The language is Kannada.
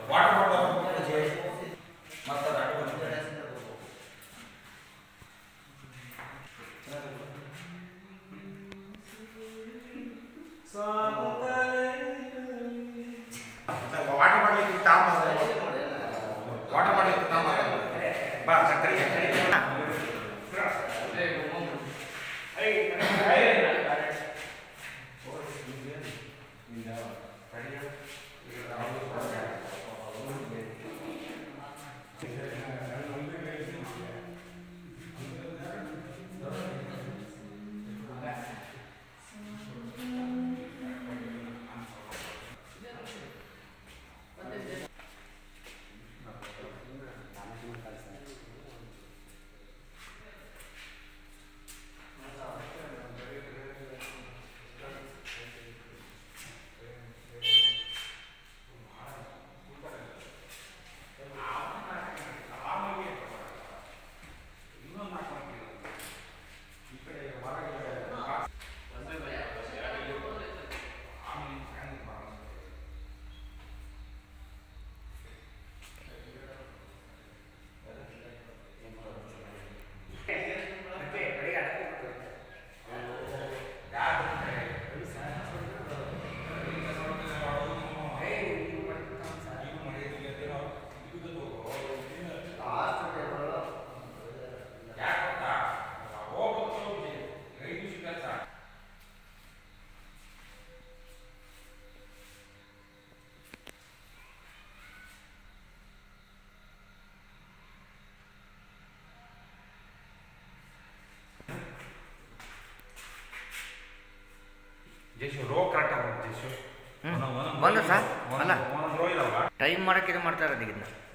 ವಾಟರ್ ಬಾಟಲ್ ಮತ್ತೆ ಅದು ಅಡ್ಡ ಬಂದಿದೆ. ಮತ್ತೆ ವಾಟರ್ ಬಾಟಲ್ ತಾಮ ವಾಟರ್ ಬಾಟಲ್ ತಾಮ ಬಾ ಸಕ್ಕರೆ ಜೇಸು ರೋ ಕರೆಕ್ಟಾಗಿ ಜೇಸು ಹ್ಮ್. ಬಂದ ಸರ್? ಅಲ್ಲ. ಒಂದೊಂದು ರೋ ಇದಾವಲ್ಲ ಟೈಮ್ ಮಾಡಕ್ಕೆ ಇದು ಮಾಡ್ತಾ ಇರೋದು ಇದನ್ನ